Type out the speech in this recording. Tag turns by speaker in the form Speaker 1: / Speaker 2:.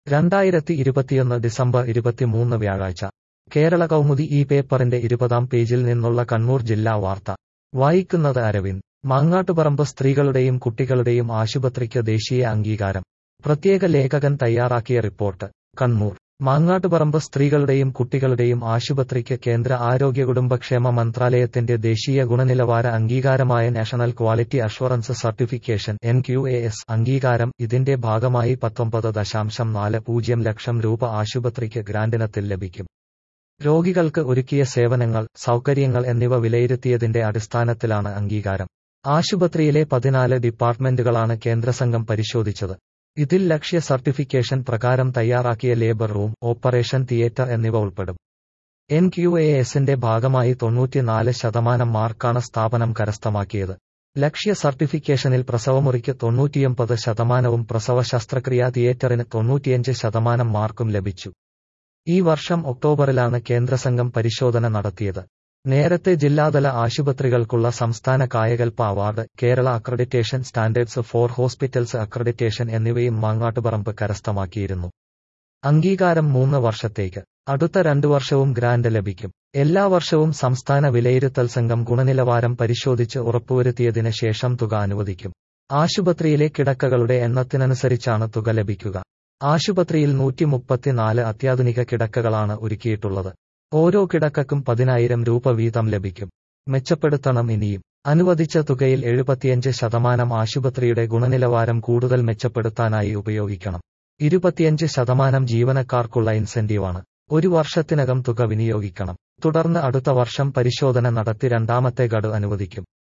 Speaker 1: രണ്ടായിരത്തി ഇരുപത്തിയൊന്ന് ഡിസംബർ ഇരുപത്തിമൂന്ന് വ്യാഴാഴ്ച കേരള കൗമുദി ഈ പേപ്പറിന്റെ ഇരുപതാം പേജിൽ നിന്നുള്ള കണ്ണൂർ ജില്ലാ വാർത്ത വായിക്കുന്നത് അരവിന്ദ് മാങ്ങാട്ടുപറമ്പ് സ്ത്രീകളുടെയും കുട്ടികളുടെയും ആശുപത്രിക്ക് ദേശീയ അംഗീകാരം പ്രത്യേക ലേഖകൻ തയ്യാറാക്കിയ റിപ്പോർട്ട് കണ്ണൂർ മാങ്ങാട്ടുപറമ്പ് സ്ത്രീകളുടെയും കുട്ടികളുടെയും ആശുപത്രിക്ക് കേന്ദ്ര ആരോഗ്യ കുടുംബക്ഷേമ മന്ത്രാലയത്തിന്റെ ദേശീയ ഗുണനിലവാര അംഗീകാരമായ national quality assurance certification N Q A S അംഗീകാരം ഇതിന്റെ ഭാഗമായി പത്തൊമ്പത് ദശാംശം നാല് പൂജ്യം ലക്ഷം രൂപ ആശുപത്രിക്ക് ഗ്രാന്റിനത്തിൽ ലഭിക്കും രോഗികൾക്ക് ഒരുക്കിയ സേവനങ്ങൾ സൗകര്യങ്ങൾ എന്നിവ വിലയിരുത്തിയതിന്റെ അടിസ്ഥാനത്തിലാണ് അംഗീകാരം ആശുപത്രിയിലെ പതിനാല് ഡിപ്പാർട്ട്മെന്റുകളാണ് കേന്ദ്രസംഘം പരിശോധിച്ചത് ഇതിൽ ലക്ഷ്യ സർട്ടിഫിക്കേഷൻ പ്രകാരം തയ്യാറാക്കിയ ലേബർ റൂം ഓപ്പറേഷൻ തിയേറ്റർ എന്നിവ ഉൾപ്പെടും എൻ ക്യു എ എസിന്റെ ഭാഗമായി തൊണ്ണൂറ്റിനാല് ശതമാനം മാർക്കാണ് സ്ഥാപനം കരസ്ഥമാക്കിയത് ലക്ഷ്യ സർട്ടിഫിക്കേഷനിൽ പ്രസവമുറിക്ക് തൊണ്ണൂറ്റിയൊമ്പത് ശതമാനവും പ്രസവ ശസ്ത്രക്രിയാ തിയേറ്ററിന് തൊണ്ണൂറ്റിയഞ്ച് ശതമാനം മാർക്കും ലഭിച്ചു ഈ വർഷം ഒക്ടോബറിലാണ് കേന്ദ്രസംഘം പരിശോധന നടത്തിയത് നേരത്തെ ജില്ലാതല ആശുപത്രികൾക്കുള്ള സംസ്ഥാന Kayakalp award Kerala accreditation standards for hospitals accreditation എന്നിവയും മാങ്ങാട്ടുപറമ്പ് കരസ്ഥമാക്കിയിരുന്നു അംഗീകാരം മൂന്ന് വർഷത്തേക്ക് അടുത്ത രണ്ടു വർഷവും ഗ്രാന്റ് ലഭിക്കും എല്ലാ വർഷവും സംസ്ഥാന വിലയിരുത്തൽ സംഘം ഗുണനിലവാരം പരിശോധിച്ച് ഉറപ്പുവരുത്തിയതിന് ശേഷം തുക അനുവദിക്കും ആശുപത്രിയിലെ കിടക്കകളുടെ എണ്ണത്തിനനുസരിച്ചാണ് തുക ലഭിക്കുക ആശുപത്രിയിൽ നൂറ്റി മുപ്പത്തിനാല് അത്യാധുനിക കിടക്കകളാണ് ഒരുക്കിയിട്ടുള്ളത് ഓരോ കിടക്കക്കും പതിനായിരം രൂപ വീതം ലഭിക്കും മെച്ചപ്പെടുത്തണം ഇനിയും അനുവദിച്ച തുകയിൽ എഴുപത്തിയഞ്ച് ശതമാനം ആശുപത്രിയുടെ ഗുണനിലവാരം കൂടുതൽ മെച്ചപ്പെടുത്താനായി ഉപയോഗിക്കണം ഇരുപത്തിയഞ്ച് ശതമാനം ജീവനക്കാർക്കുള്ള ഇൻസെന്റീവാണ് ഒരു വർഷത്തിനകം തുക വിനിയോഗിക്കണം തുടർന്ന് അടുത്ത വർഷം പരിശോധന നടത്തി രണ്ടാമത്തെ ഗഡു അനുവദിക്കും